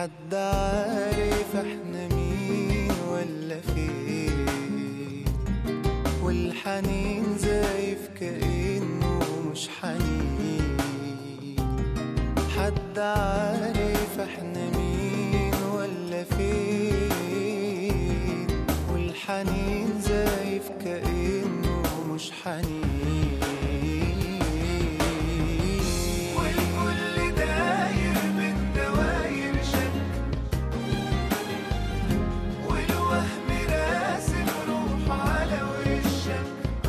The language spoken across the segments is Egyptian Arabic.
حد عارف احنا مين ولا فين والحنين زايف كأنه مش حنين حد عارف احنا مين ولا فين والحنين زايف كأنه مش حنين والكل داير من دواير شك والوهم راسم روح على وشك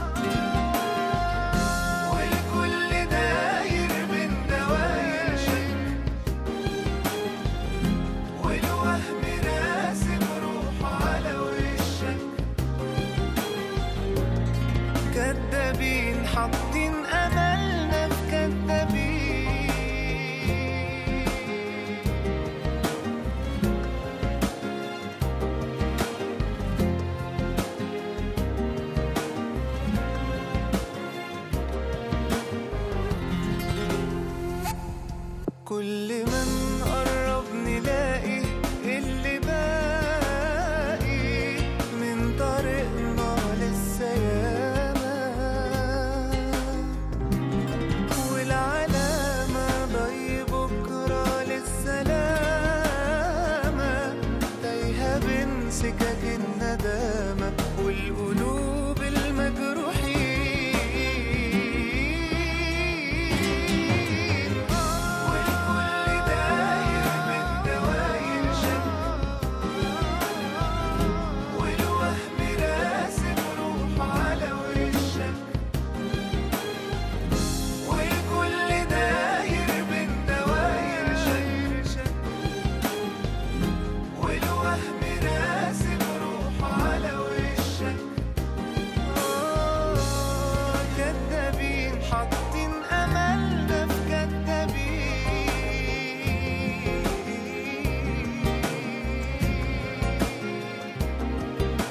والكل داير من دواير شك والوهم راسم روح على وشك كدابين حاطين املنا في كدابين كل ما نقرب نلاقي اللي باقي من طريقنا لسه ياما والعلامة ضي بكرة للسلامة تايهة بين سكك الندامة والقلوب المجروحين والكل داير من دواير شك والوهم راسم روح على وشك والكل داير من دواير شك والوهم راسم روح على وشك آه، كدابين حاطين املنا في كدابين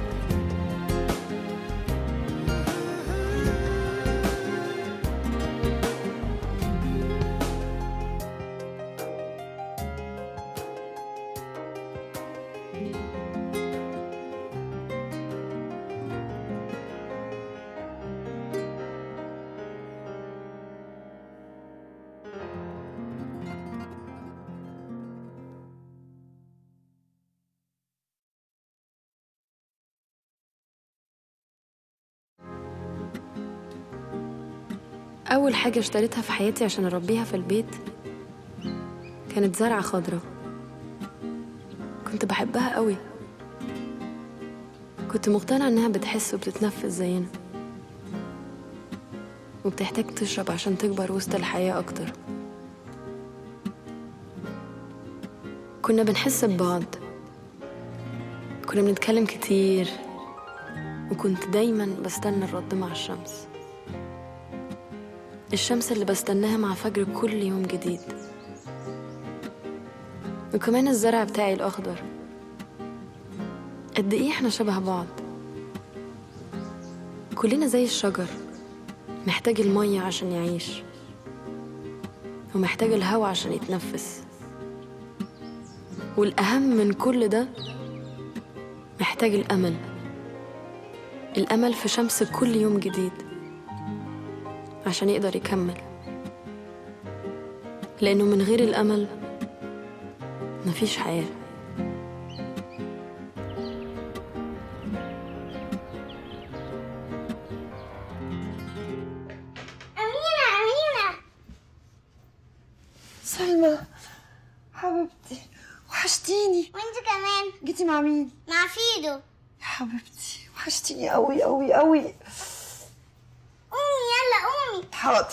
أول حاجة اشتريتها في حياتي عشان أربيها في البيت كانت زرعة خضرة كنت بحبها قوي كنت مقتنعة إنها بتحس وبتتنفس زينا وبتحتاج تشرب عشان تكبر وسط الحياة أكتر كنا بنحس ببعض كنا بنتكلم كتير وكنت دايما بستنى الرد مع الشمس الشمس اللي بستناها مع فجر كل يوم جديد وكمان الزرع بتاعي الأخضر قد إيه إحنا شبه بعض كلنا زي الشجر محتاج المية عشان يعيش ومحتاج الهواء عشان يتنفس والأهم من كل ده محتاج الأمل الأمل في شمس كل يوم جديد عشان يقدر يكمل لأنه من غير الأمل مفيش حياة أمينة أمينة سلمى حبيبتي وحشتيني وأنت كمان جيتي مع مين؟ مع فيدو يا حبيبتي وحشتيني قوي قوي قوي قومي يلا قومي حاضر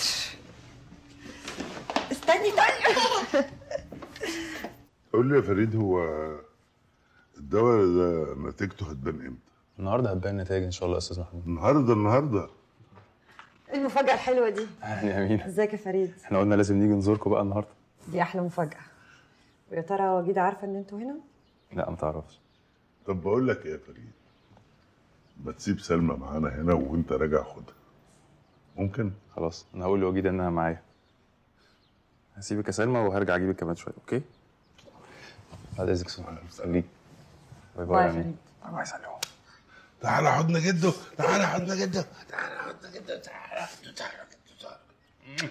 استني طيب قول لي يا فريد هو الدواء ده نتيجته هتبان امتى؟ النهارده هتبان النتائج ان شاء الله يا استاذ محمود النهارده النهارده المفاجأة الحلوة دي يعني يا امين ازيك يا فريد؟ احنا قلنا لازم نيجي نزوركم بقى النهارده دي أحلى مفاجأة ويا ترى وجيدة عارفة إن أنتوا هنا؟ لا ما تعرفش طب بقول لك ايه يا فريد ما تسيب سلمى معانا هنا وانت راجع خدها ممكن خلاص انا هقول لوجيده انها معايا هسيبك يا سلمى وهرجع اجيبك كمان شويه اوكي بعد اذنك سؤال خليك باي باي باي يا يا امين فريد. الله يسلمك تعالى حضن جده تعالى حضن جده تعالى حضن جده تعالى تعالى تعالى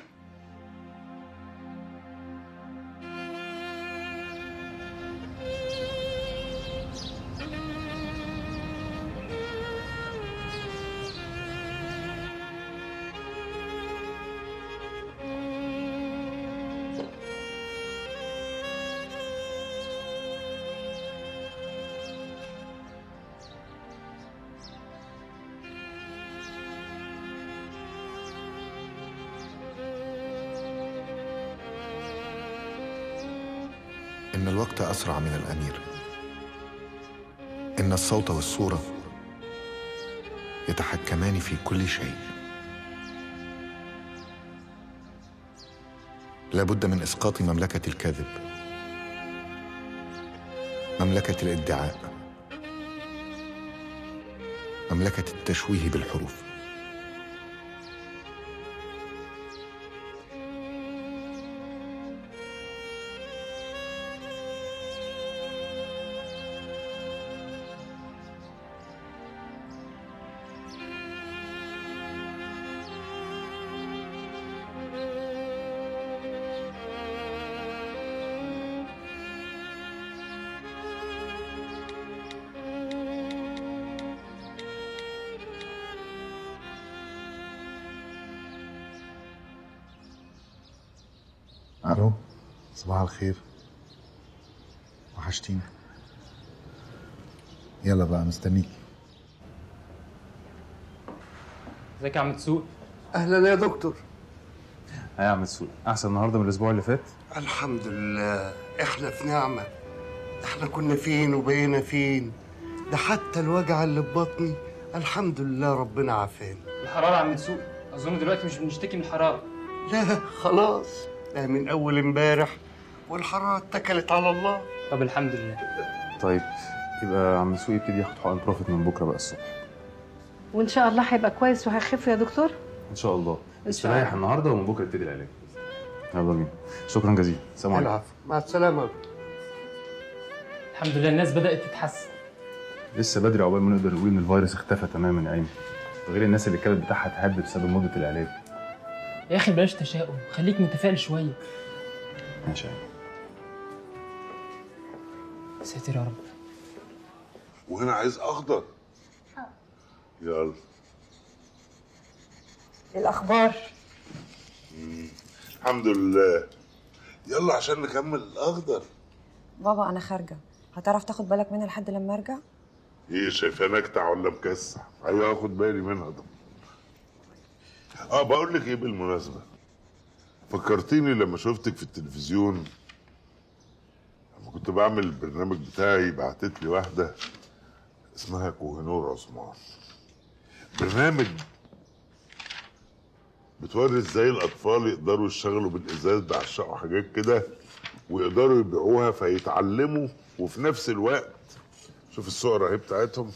إن الوقت أسرع من الأمير إن الصوت والصورة يتحكمان في كل شيء لابد من إسقاط مملكة الكذب مملكة الادعاء مملكة التشويه بالحروف الو صباح الخير وحشتيني يلا بقى مستنيك ازيك يا عم تسوق اهلا يا دكتور ها يا عم تسوق احسن النهارده من الاسبوع اللي فات الحمد لله احنا في نعمه احنا كنا فين وبقينا فين ده حتى الوجع اللي في بطني الحمد لله ربنا عافانا الحراره يا عم تسوق اظن دلوقتي مش بنشتكي من الحراره لا خلاص ده من اول امبارح والحراره اتكلت على الله طب الحمد لله طيب يبقى عم تسوق يبتدي ياخد حقن بروفيت من بكره بقى الصبح وان شاء الله هيبقى كويس وهيخف يا دكتور ان شاء الله إن شاء الله. استريح النهارده ومن بكره يبتدي العلاج يلا بينا شكرا جزيلا سلام عليكم العفو مع السلامه الحمد لله الناس بدات تتحسن لسه بدري عقبال ما نقدر نقول ان الفيروس اختفى تماما يا ايمن ده غير الناس اللي الكبد بتاعها اتهد بسبب مده العلاج يا اخي بلاش تشاؤم خليك متفائل شويه ماشي يا ايمن ساتر يا رب وهنا عايز اخضر يلا الاخبار الحمد لله يلا عشان نكمل الاخضر بابا انا خارجه هتعرف تاخد بالك منها لحد لما ارجع ايه شايفاه نكتع ولا مكسح ايوه اخد بالي منها ده اه بقول لك ايه بالمناسبه فكرتيني لما شفتك في التلفزيون لما كنت بعمل البرنامج بتاعي بعتت لي واحده اسمها كوهنور عثمان برنامج بتوري ازاي الاطفال يقدروا يشتغلوا بالازاز بيعشقوا حاجات كده ويقدروا يبيعوها فيتعلموا وفي نفس الوقت شوف الصور اهي بتاعتهم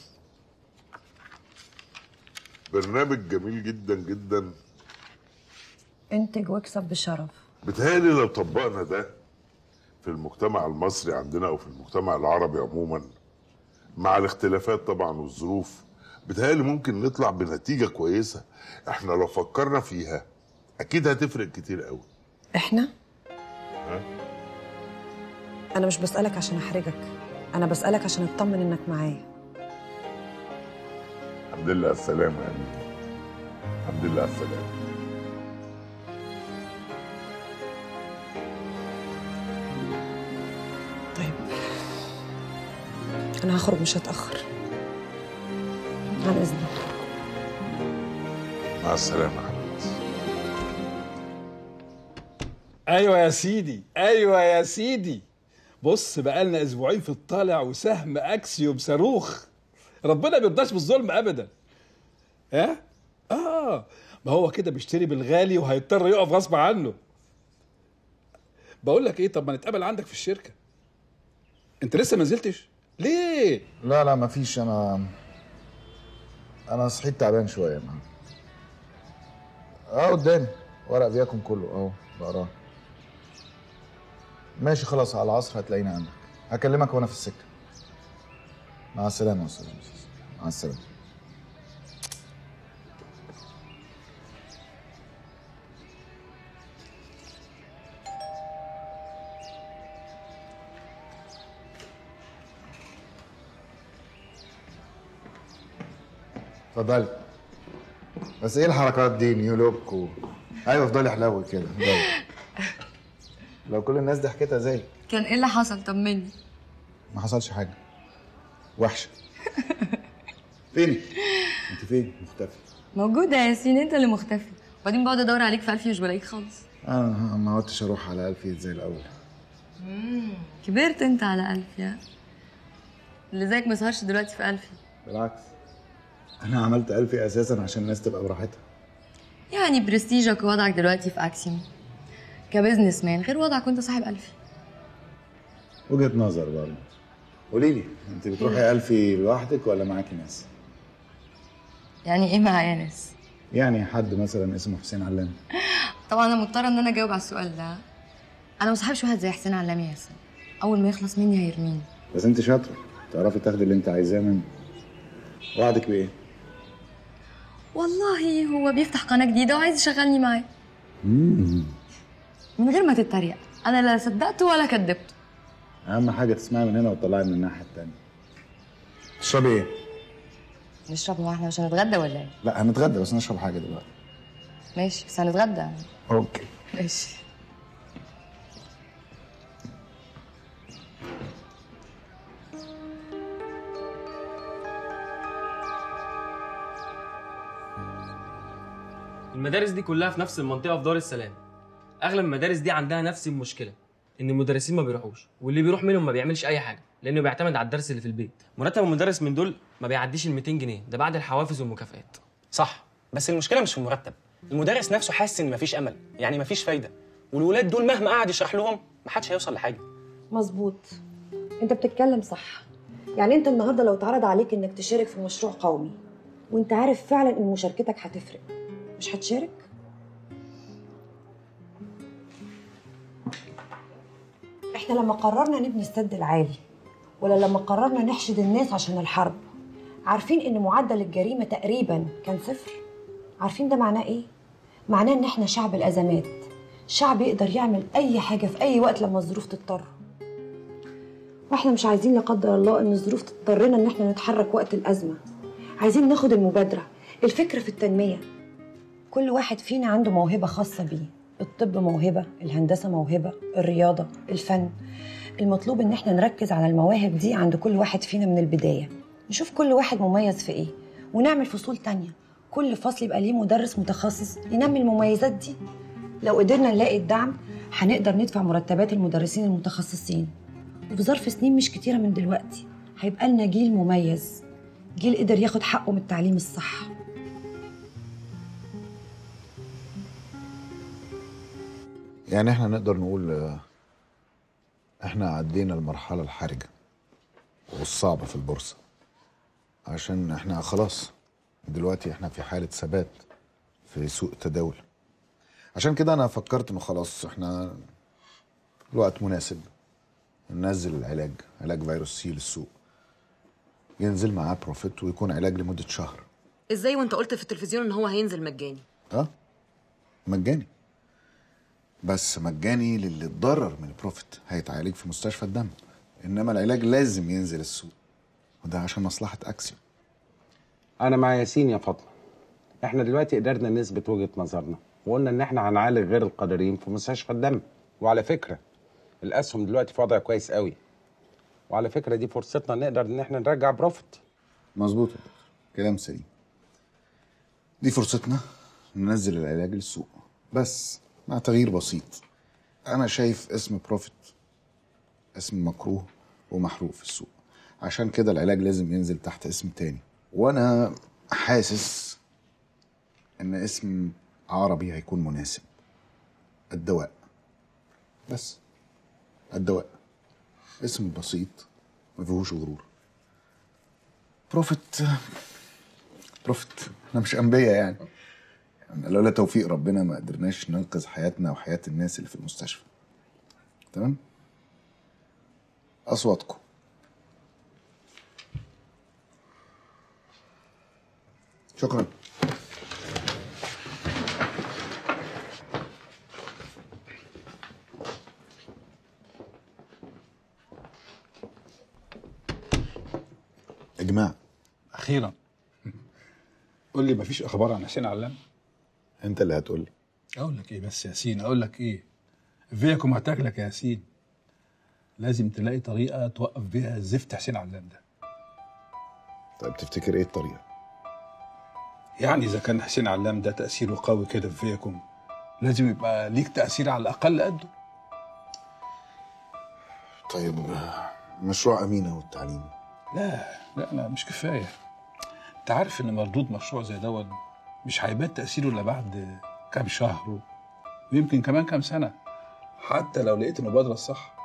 برنامج جميل جدا جدا انتج واكسب بشرف بتهيألي لو طبقنا ده في المجتمع المصري عندنا او في المجتمع العربي عموما مع الاختلافات طبعا والظروف بتهيألي ممكن نطلع بنتيجة كويسة احنا لو فكرنا فيها اكيد هتفرق كتير قوي احنا ها؟ انا مش بسالك عشان احرجك انا بسالك عشان اطمن انك معايا الحمد لله على السلامة يا أمين الحمد لله على السلامة طيب انا هخرج مش هتاخر عن اذنك مع السلامة يا حبيبتي ايوه يا سيدي ايوه يا سيدي بص بقالنا اسبوعين في الطالع وسهم اكسيوم صاروخ ربنا ما بيرضاش بالظلم ابدا ها اه ما هو كده بيشتري بالغالي وهيضطر يقف غصب عنه بقول لك ايه طب ما نتقابل عندك في الشركه انت لسه ما نزلتش ليه لا لا مفيش انا انا صحيت تعبان شويه ما. اه قدامي ورق فياكم كله اهو بقراه ماشي خلاص على العصر هتلاقيني عندك هكلمك وانا في السكه مع السلامه يا استاذ يوسف. مع السلامه اتفضلي بس ايه الحركات دي نيو لوك و... ايوه افضلي حلوي كده افضلي لو كل الناس ضحكتها زي كان ايه اللي حصل طمني ما حصلش حاجه وحشه فين انت فين مختفي موجودة يا ياسين انت اللي مختفي وبعدين بقعد ادور عليك في الفي مش بلاقيك خالص انا ما عدتش اروح على الفيت زي الاول كبرت انت على ألف يا اللي زيك ما سهرش دلوقتي في ألفي بالعكس انا عملت الفي اساسا عشان الناس تبقى براحتها يعني برستيجك ووضعك دلوقتي في اكسيوم كبزنس مان غير وضعك وانت صاحب ألفي وجهه نظر برضه قولي لي انت بتروحي الفي لوحدك ولا معاكي ناس يعني ايه معايا ناس يعني حد مثلا اسمه حسين علام طبعا انا مضطره ان انا اجاوب على السؤال ده انا مصاحبش واحد زي حسين علام يا ياسين اول ما يخلص مني هيرميني بس انت شاطره تعرفي تاخدي اللي انت عايزاه منه وعدك بايه والله هو بيفتح قناه جديده وعايز يشغلني معاه من غير ما تتريق انا لا صدقته ولا كدبته اهم حاجه تسمعي من هنا وتطلعي من الناحيه التانيه تشربي ايه نشرب هو احنا مش هنتغدى ولا ايه لا هنتغدى بس نشرب حاجه دلوقتي ماشي بس هنتغدى اوكي ماشي المدارس دي كلها في نفس المنطقه في دار السلام اغلب المدارس دي عندها نفس المشكله ان المدرسين ما بيروحوش واللي بيروح منهم ما بيعملش اي حاجه لانه بيعتمد على الدرس اللي في البيت مرتب المدرس من دول ما بيعديش ال 200 جنيه ده بعد الحوافز والمكافآت صح بس المشكله مش في المرتب المدرس نفسه حاسس ان مفيش امل يعني مفيش فايده والولاد دول مهما قعد يشرح لهم محدش هيوصل لحاجه مظبوط انت بتتكلم صح يعني انت النهارده لو اتعرض عليك انك تشارك في مشروع قومي وانت عارف فعلا ان مشاركتك هتفرق مش هتشارك احنا لما قررنا نبني السد العالي ولا لما قررنا نحشد الناس عشان الحرب عارفين ان معدل الجريمه تقريبا كان صفر عارفين ده معناه ايه معناه ان احنا شعب الازمات شعب يقدر يعمل اي حاجه في اي وقت لما الظروف تضطر واحنا مش عايزين لا قدر الله ان الظروف تضطرنا ان احنا نتحرك وقت الازمه عايزين ناخد المبادره الفكره في التنميه كل واحد فينا عنده موهبه خاصه بيه الطب موهبه الهندسه موهبه الرياضه الفن المطلوب ان احنا نركز على المواهب دي عند كل واحد فينا من البدايه نشوف كل واحد مميز في ايه ونعمل فصول تانية كل فصل يبقى ليه مدرس متخصص ينمي المميزات دي لو قدرنا نلاقي الدعم هنقدر ندفع مرتبات المدرسين المتخصصين وفي ظرف سنين مش كتيرة من دلوقتي هيبقى لنا جيل مميز جيل قدر ياخد حقه من التعليم الصح يعني احنا نقدر نقول آه، احنا عدينا المرحلة الحرجة والصعبة في البورصة عشان احنا خلاص دلوقتي احنا في حالة ثبات في سوق التداول عشان كده انا فكرت انه خلاص احنا الوقت مناسب ننزل العلاج علاج فيروس سي للسوق ينزل معاه بروفيت ويكون علاج لمدة شهر ازاي وانت قلت في التلفزيون ان هو هينزل مجاني اه مجاني بس مجاني للي اتضرر من البروفيت هيتعالج في مستشفى الدم انما العلاج لازم ينزل السوق وده عشان مصلحة اكسيوم انا مع ياسين يا فاطمه احنا دلوقتي قدرنا نثبت وجهه نظرنا وقلنا ان احنا هنعالج غير القادرين في مستشفى الدم وعلى فكره الاسهم دلوقتي في وضع كويس قوي وعلى فكره دي فرصتنا نقدر ان احنا نرجع بروفيت مظبوط يا دكتور كلام سليم دي فرصتنا ننزل العلاج للسوق بس مع تغيير بسيط انا شايف اسم بروفيت اسم مكروه ومحروق في السوق عشان كده العلاج لازم ينزل تحت اسم تاني وانا حاسس ان اسم عربي هيكون مناسب الدواء بس الدواء اسم بسيط ما فيهوش غرور بروفيت بروفيت احنا مش انبياء يعني. يعني لولا توفيق ربنا ما قدرناش ننقذ حياتنا وحياة الناس اللي في المستشفى تمام اصواتكم شكرا اجماع اخيرا قول لي مفيش اخبار عن حسين علام انت اللي هتقول لي اقول لك ايه بس يا ياسين اقول لك ايه فيكم هتاكلك يا ياسين لازم تلاقي طريقه توقف بيها زفت حسين علام ده طيب تفتكر ايه الطريقه يعني اذا كان حسين علام ده تاثيره قوي كده في فيكم لازم يبقى ليك تاثير على الاقل قده طيب مشروع امينه والتعليم لا لا لا مش كفايه انت عارف ان مردود مشروع زي دون مش هيبان تاثيره الا بعد كام شهر ويمكن كمان كام سنه حتى لو لقيت المبادره الصح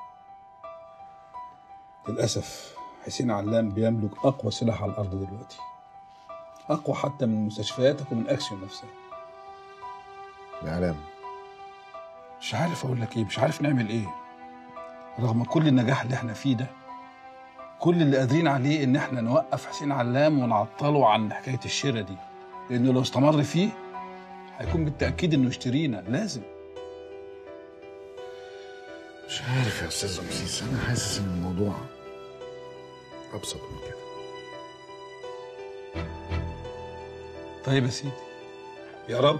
للاسف حسين علام بيملك اقوى سلاح على الارض دلوقتي اقوى حتى من مستشفياتك ومن اكسيون نفسها الاعلام مش عارف اقول لك ايه مش عارف نعمل ايه رغم كل النجاح اللي احنا فيه ده كل اللي قادرين عليه ان احنا نوقف حسين علام ونعطله عن حكايه الشراء دي لانه لو استمر فيه هيكون بالتاكيد انه يشترينا لازم مش عارف يا استاذ رمسيس انا حاسس ان الموضوع ابسط من كده طيب يا سيدي يا رب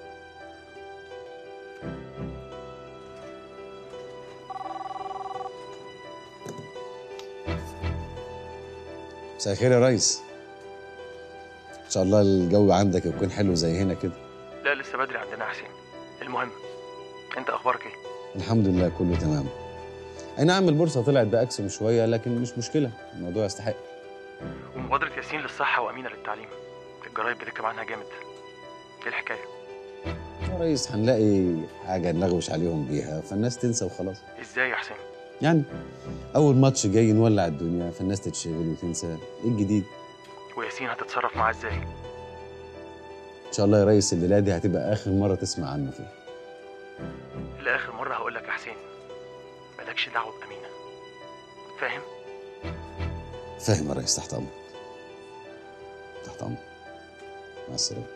مساء الخير يا ريس ان شاء الله الجو عندك يكون حلو زي هنا كده لا لسه بدري عندنا يا حسين المهم انت اخبارك ايه الحمد لله كله تمام اي نعم البورصه طلعت باكسيوم شويه لكن مش مشكله الموضوع يستحق ومبادره ياسين للصحه وامينه للتعليم الجرايد بتكتب عنها جامد ايه الحكايه يا ريس هنلاقي حاجه نلغوش عليهم بيها فالناس تنسى وخلاص ازاي يا حسين يعني اول ماتش جاي نولع الدنيا فالناس تتشغل وتنسى ايه الجديد وياسين هتتصرف معاه ازاي ان شاء الله يا ريس الليله دي هتبقى اخر مره تسمع عنه فيها لاخر مره هقول لك يا حسين مالكش دعوه بامينه فاهم فاهم يا ريس تحت امرك تحت امرك مع السلامه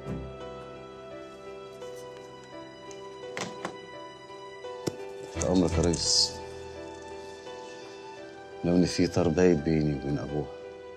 تحت امرك يا ريس لو ان في طار بايت بيني وبين ابوها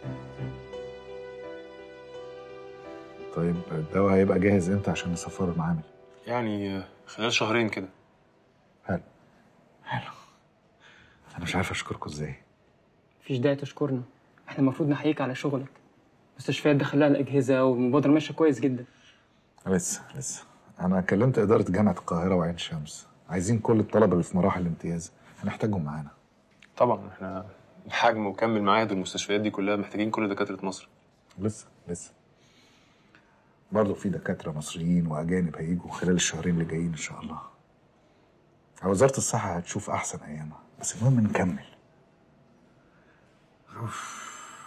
طيب الدواء هيبقى جاهز امتى عشان نسفره المعامل يعني خلال شهرين كده حلو حلو انا مش عارف اشكركم ازاي مفيش داعي تشكرنا احنا المفروض نحييك على شغلك المستشفيات دخل لها الاجهزه والمبادره ماشيه كويس جدا لسه لسه انا كلمت اداره جامعه القاهره وعين شمس عايزين كل الطلبه اللي في مراحل الامتياز هنحتاجهم معانا طبعا احنا الحجم وكم المعاهد والمستشفيات دي كلها محتاجين كل دكاتره مصر لسه لسه برضه في دكاتره مصريين واجانب هيجوا خلال الشهرين اللي جايين ان شاء الله وزاره الصحه هتشوف احسن ايامها بس المهم نكمل أوف.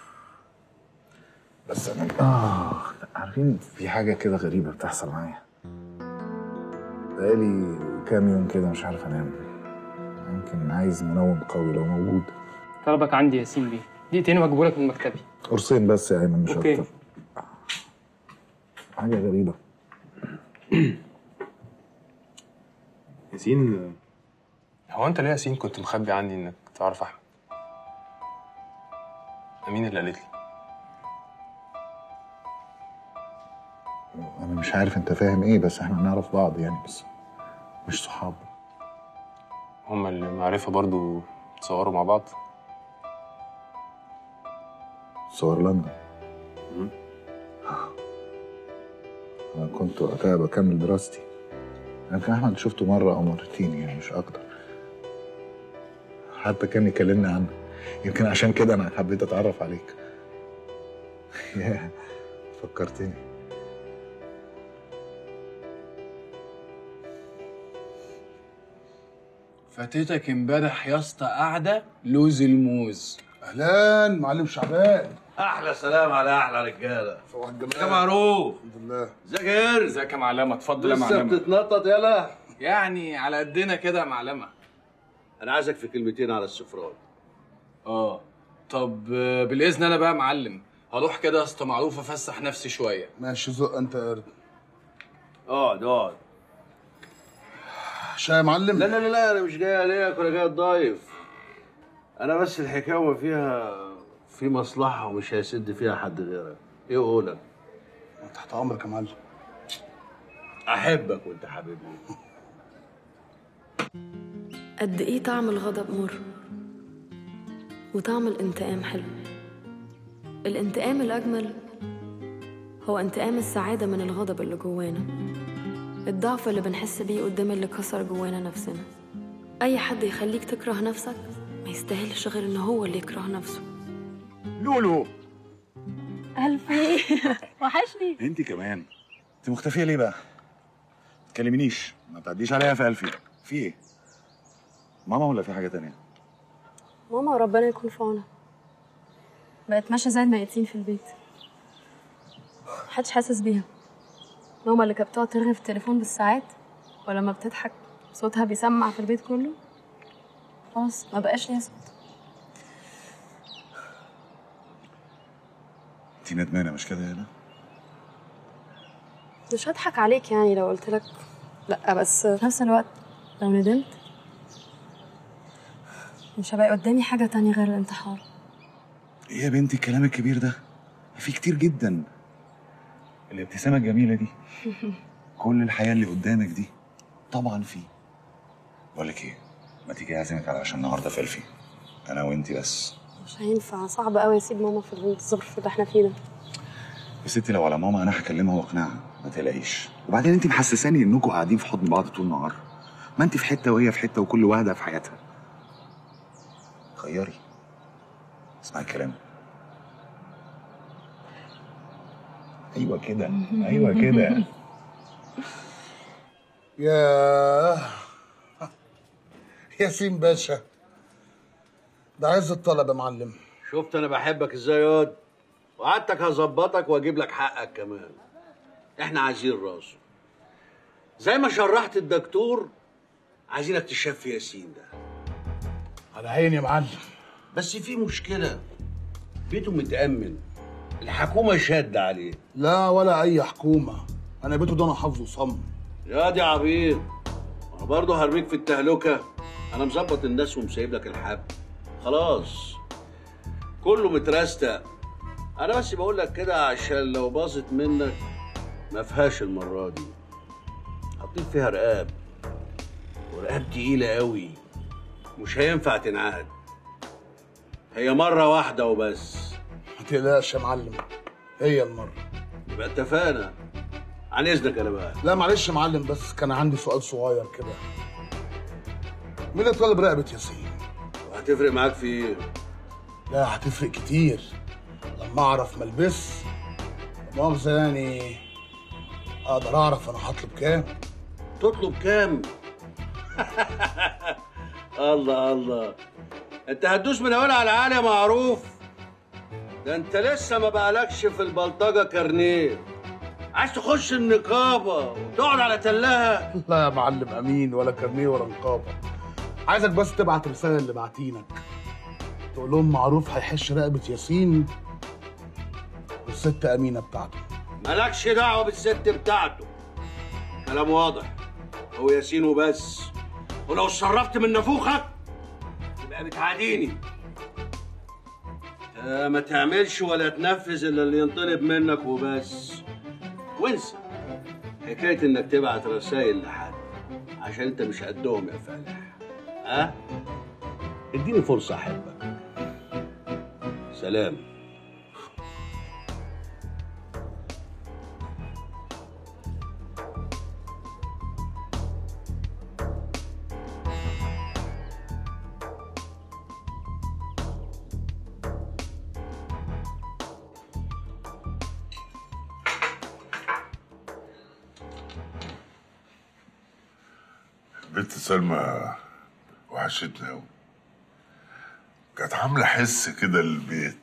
بس انا اه لا، عارفين في حاجه كده غريبه بتحصل معايا بقالي كام يوم كده مش عارف انام يمكن عايز منوم قوي لو موجود طلبك عندي ياسين بيه دقيقتين واجيبهولك من مكتبي قرصين بس يا ايمن مش أوكي. اكتر حاجه غريبه ياسين هو انت ليه يا ياسين كنت مخبي عني انك تعرف احمد امين اللي قالت لي انا مش عارف انت فاهم ايه بس احنا نعرف بعض يعني بس مش صحاب هما اللي معرفه برضو تصوروا مع بعض صور لندن انا كنت وقتها بكمل دراستي يمكن احمد شفته مره او مرتين يعني مش اكتر حتى كان يكلمني عنه يمكن عشان كده انا حبيت اتعرف عليك ياه فكرتني فاتتك امبارح يا اسطى قاعده لوز الموز اهلا معلم شعبان احلى سلام على احلى رجاله يا معروف الحمد لله ازيك يا قرد ازيك يا معلمه اتفضل يا لسه معلمه بتتنطط يلا يعني على قدنا كده يا معلمه انا عايزك في كلمتين على السفران اه طب آه، بالاذن انا بقى يا معلم هروح كده يا اسطى معروف افسح نفسي شويه ماشي زق انت قرد اقعد اقعد شاي يا معلم لا لا لا لا انا مش جاي عليك ولا جاي اتضايف انا بس الحكايه وما فيها في مصلحه ومش هيسد فيها حد غيرك ايه قولك تحت امرك يا معلم احبك وانت حبيبي قد ايه طعم الغضب مر وطعم الانتقام حلو الانتقام الأجمل هو انتقام السعادة من الغضب اللي جوانا الضعف اللي بنحس بيه قدام اللي كسر جوانا نفسنا أي حد يخليك تكره نفسك ما يستاهلش غير إن هو اللي يكره نفسه لولو ألفي وحشني انت كمان انت مختفيه ليه بقى؟ ما تكلمنيش ما تعديش عليا في ألفي في ايه؟ ماما ولا في حاجه تانية؟ ماما ربنا يكون في عونها بقت ماشية زي الميتين في البيت محدش حاسس بيها ماما اللي كانت بتقعد ترغي في التليفون بالساعات ولما بتضحك صوتها بيسمع في البيت كله خلاص ما بقاش ليها صوت انت ندمانه مش كده يا هنا؟ مش هضحك عليك يعني لو قلت لك لا بس في نفس الوقت لو ندمت مش هبقى قدامي حاجة تانية غير الانتحار ايه يا بنتي الكلام الكبير ده؟ في كتير جدا الابتسامه الجميله دي كل الحياه اللي قدامك دي طبعا في بقول لك ايه ما تيجي اعزمك على عشان النهارده في ألفي انا وانتي بس مش هينفع صعب قوي اسيب ماما في الظرف اللي احنا فيه ده يا ستي لو على ماما انا هكلمها واقنعها ما تقلقيش وبعدين انت محسساني انكم قاعدين في حضن بعض طول النهار ما انت في حته وهي في حته وكل واحده في حياتها غيري اسمعي الكلام ايوه كده ايوه كده ياه ياسين باشا ده عز الطلب يا معلم شفت انا بحبك ازاي ياض وقعدتك هظبطك واجيب لك حقك كمان احنا عايزين راسه زي ما شرحت الدكتور عايزينك تشفي ياسين ده على عيني يا معلم بس في مشكله بيته متامن الحكومه شاده عليه لا ولا اي حكومه انا بيته ده انا حافظه صم يا دي عبيط انا برضه هرميك في التهلكه انا مظبط الناس ومسيب لك الحب خلاص كله مترستق انا بس بقول لك كده عشان لو باظت منك ما فيهاش المره دي حاطين فيها رقاب ورقاب تقيله قوي مش هينفع تنعاد هي مره واحده وبس ما تقلقش يا معلم هي المره يبقى اتفقنا عن اذنك انا بقى لا معلش يا معلم بس كان عندي سؤال صغير كده مين اللي طالب رقبه ياسين وهتفرق معاك في ايه لا هتفرق كتير لما اعرف ملبس لا مؤاخذه يعني اقدر اعرف انا هطلب كام تطلب كام الله الله انت هتدوس من اول على عالي يا معروف ده انت لسه ما بقالكش في البلطجه كارنيه عايز تخش النقابه وتقعد على تلها لا يا معلم امين ولا كارنيه ولا نقابه عايزك بس تبعت رساله اللي باعتينك تقول لهم معروف هيحش رقبه ياسين والست امينه بتاعته مالكش دعوه بالست بتاعته كلام واضح هو ياسين وبس ولو اتشرفت من نافوخك يبقى بتعاديني آه، ما تعملش ولا تنفذ الا اللي ينطلب منك وبس وانسى حكايه انك تبعت رسائل لحد عشان انت مش قدهم يا فالح ها اديني فرصه احبك سلام بنت سلمى وحشتني أوي كانت عاملة حس كده للبيت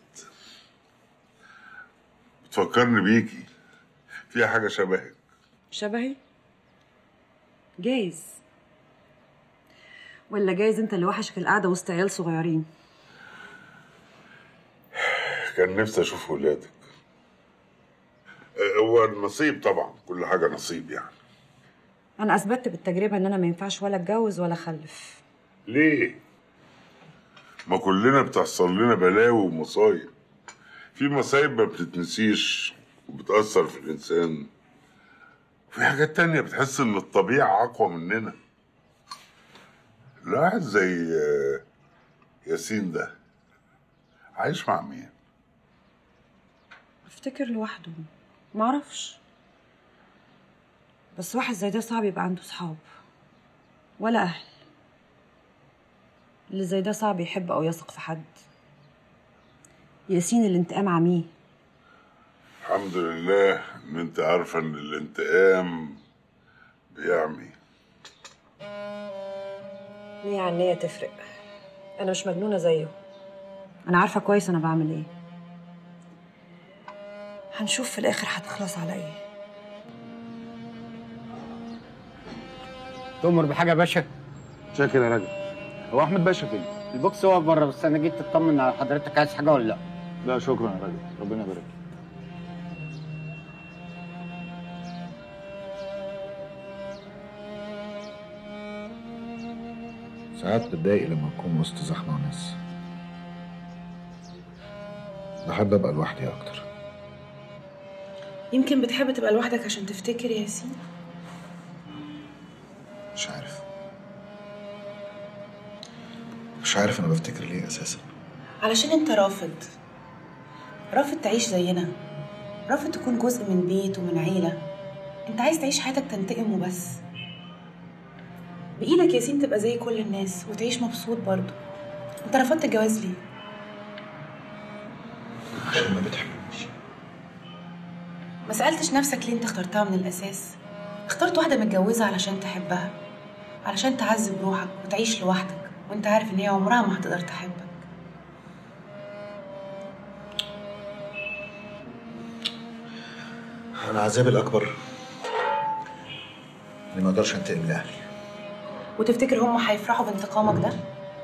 بتفكرني بيكي فيها حاجة شبهك شبهي جايز ولا جايز انت اللي وحشك القعده وسط عيال صغيرين كان نفسي اشوف ولادك آه، هو النصيب طبعا كل حاجه نصيب يعني انا اثبتت بالتجربه ان انا ما ينفعش ولا اتجوز ولا اخلف ليه ما كلنا بتحصل لنا بلاوي ومصايب في مصايب ما بتتنسيش وبتأثر في الإنسان في حاجات تانية بتحس إن الطبيعة أقوى مننا الواحد زي آه، ياسين ده عايش مع مين؟ افتكر لوحده معرفش بس واحد زي ده صعب يبقى عنده صحاب ولا اهل اللي زي ده صعب يحب او يثق في حد ياسين الانتقام عميه الحمد لله إن أنت عارفة إن الانتقام بيعمي نية عن نية تفرق انا مش مجنونه زيه انا عارفه كويس انا بعمل ايه هنشوف في الاخر هتخلص على ايه تؤمر بحاجه يا باشا شاكر يا راجل هو احمد باشا فين البوكس واقف بره بس انا جيت اطمن على حضرتك عايز حاجه ولا لا لا شكرا يا راجل ربنا يبارك ساعات بتضايق لما أكون وسط زحمة وناس بحب أبقى لوحدي أكتر يمكن بتحب تبقى لوحدك عشان تفتكر يا ياسين مش عارف مش عارف أنا بفتكر ليه أساسا علشان انت رافض رافض تعيش زينا رافض تكون جزء من بيت ومن عيلة انت عايز تعيش حياتك تنتقم وبس بإيدك ياسين تبقى زي كل الناس وتعيش مبسوط برضه انت رفضت الجواز ليه؟ عشان ما بتحبنيش ما سألتش نفسك ليه انت اخترتها من الأساس اخترت واحدة متجوزة علشان تحبها علشان تعذب روحك وتعيش لوحدك وانت عارف ان هي عمرها ما هتقدر تحبك أنا عذابي الأكبر إني ما أقدرش أنتقم لأهلي وتفتكر هم هيفرحوا بانتقامك ده؟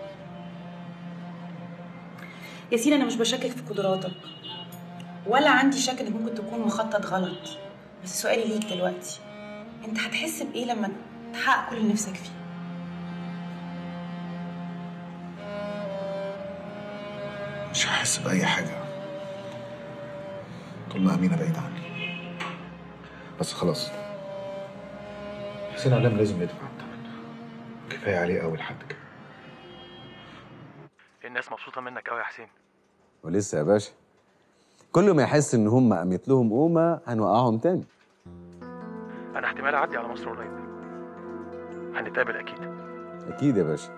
ياسين انا مش بشكك في قدراتك ولا عندي شك انك ممكن تكون مخطط غلط بس سؤالي ليك دلوقتي انت هتحس بايه لما تحقق كل اللي نفسك فيه مش هحس بأي حاجة طول ما أمينة بعيدة عني بس خلاص حسين علام لازم يدفع الثمن كفاية عليه أول حد كده الناس مبسوطه منك قوي يا حسين ولسه يا باشا كل ما يحس ان هم قامت لهم قومه هنوقعهم تاني انا احتمال اعدي على مصر قريب هنتقابل اكيد اكيد يا باشا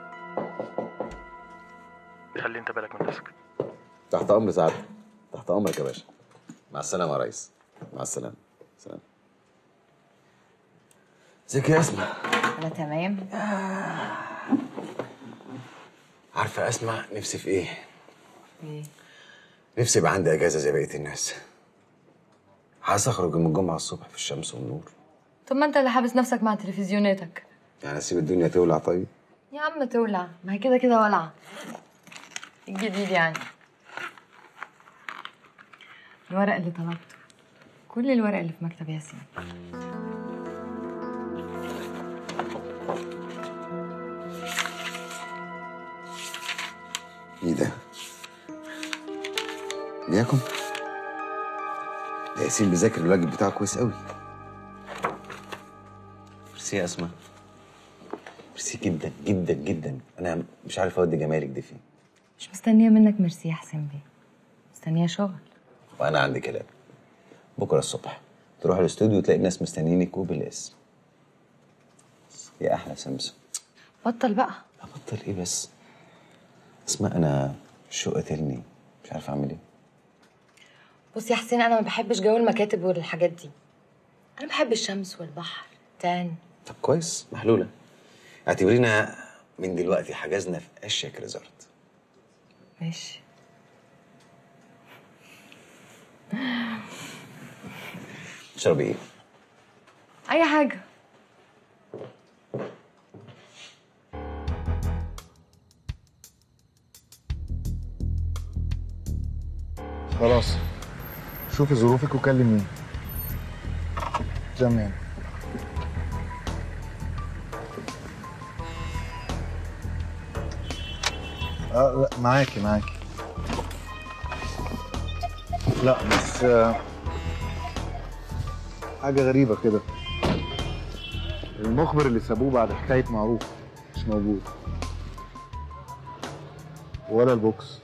خلي انت بالك من نفسك تحت امر سعادتك تحت امرك يا باشا مع السلامه يا ريس مع السلامه سلام ازيك يا اسماء انا تمام عارفه اسمع نفسي في ايه ايه نفسي يبقى عندي اجازه زي بقيه الناس عايز اخرج من الجمعه الصبح في الشمس والنور طب ما انت اللي حابس نفسك مع تلفزيوناتك يعني اسيب الدنيا تولع طيب يا عم تولع ما هي كده كده ولعة الجديد يعني الورق اللي طلبته كل الورق اللي في مكتب ياسين ايه ده ليكن ده ياسين بيذاكر الواجب بتاعه كويس قوي ميرسي يا اسماء ميرسي جدا جدا جدا انا مش عارف اودي جمالك دي فين مش مستنية منك ميرسي يا حسين بيه مستنية شغل وانا عندي كلام بكره الصبح تروح الاستوديو وتلاقي الناس مستنيينك وبالاسم يا احلى سمسم بطل بقى بطل ايه بس اسمع انا شو قتلني مش عارف اعمل ايه بص يا حسين انا ما بحبش جو المكاتب والحاجات دي انا بحب الشمس والبحر تان طب كويس محلوله اعتبرينا من دلوقتي حجزنا في اشيك ريزورت ماشي تشربي ايه اي حاجة خلاص شوفي ظروفك وكلميني تمام اه لا معاكي معاكي لا بس آه، حاجة غريبة كده المخبر اللي سابوه بعد حكاية معروف مش موجود ولا البوكس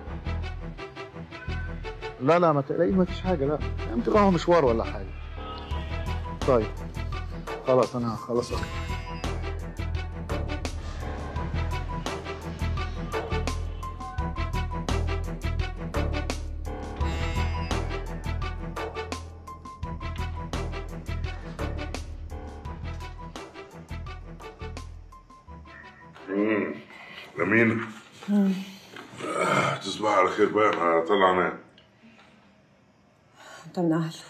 لا لا ما تقلقيش ما فيش حاجة لا انت رايحة مشوار ولا حاجة طيب خلاص انا خلاص أوكي. امم أمينة آه، تصبح على خير بقى أنا طالع أنام انت من اهله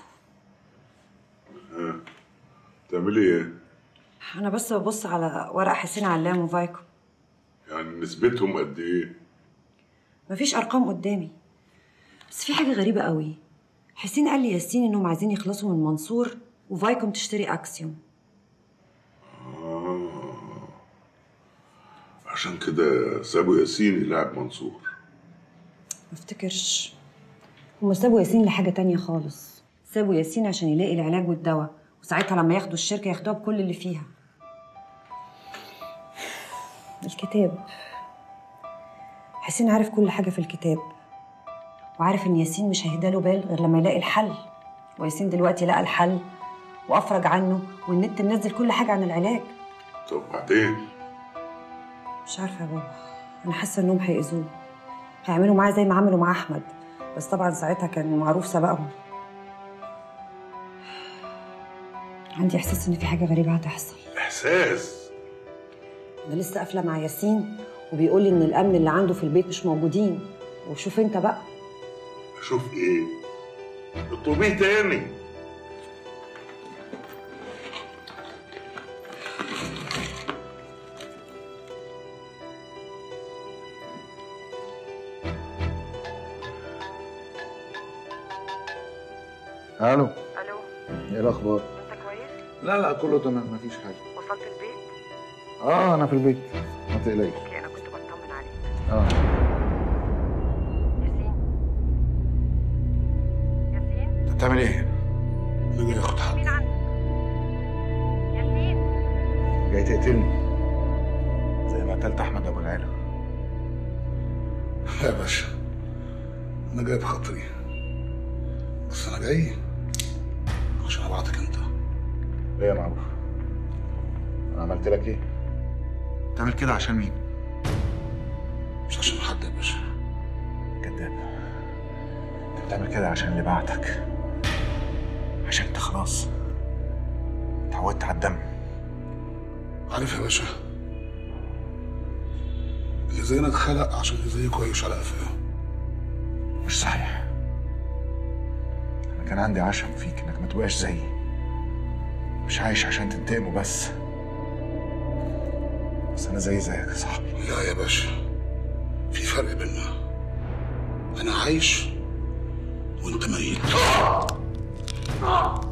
ها تعملي إيه؟ انا بس ببص على ورق حسين علام وفايكو يعني نسبتهم قد إيه؟ مفيش ارقام قدامي بس في حاجه غريبه قوي حسين قال لي ياسين انهم عايزين يخلصوا من منصور وفايكوم تشتري اكسيوم آه عشان كده سابوا ياسين يلعب منصور ما افتكرش هما سابوا ياسين لحاجه تانية خالص سابوا ياسين عشان يلاقي العلاج والدواء وساعتها لما ياخدوا الشركه ياخدوها بكل اللي فيها الكتاب حسين عارف كل حاجه في الكتاب وعارف ان ياسين مش هيهداله بال غير لما يلاقي الحل وياسين دلوقتي لقى الحل وافرج عنه والنت منزل كل حاجه عن العلاج طب بعدين مش عارفه يا بابا انا حاسه انهم هيأذوه هيعملوا معاه زي ما عملوا مع احمد بس طبعا ساعتها كان معروف سبقهم عندي احساس ان في حاجه غريبه هتحصل إحساس انا لسه قافله مع ياسين وبيقول لي ان الامن اللي عنده في البيت مش موجودين وشوف انت بقى أشوف إيه؟ اطلبيه تاني الو الو ايه الاخبار انت كويس لا لا كله تمام مفيش حاجه وصلت البيت اه انا في البيت ما تقلقيش اوكي انا كنت بطمن عليك اه انت بتعمل ايه؟ انا جاي اخد حق مين عندك ياسين جاي تقتلني زي ما قتلت احمد ابو العلا لا يا باشا انا جاي بخاطري بس انا جاي عشان ابعتك انت ليه يا معروف انا عملت لك ايه تعمل كده عشان مين؟ مش عشان حد يا باشا كذاب انت بتعمل كده عشان اللي بعتك عشان انت خلاص اتعودت على الدم عارف يا باشا اللي زينا اتخلق عشان يزيك ويعيش على قفاه مش صحيح انا كان عندي عشم فيك انك ما تبقاش زيي مش عايش عشان تنتقم وبس بس انا زي زيك يا صاحبي لا يا باشا في فرق بيننا انا عايش وانت ميت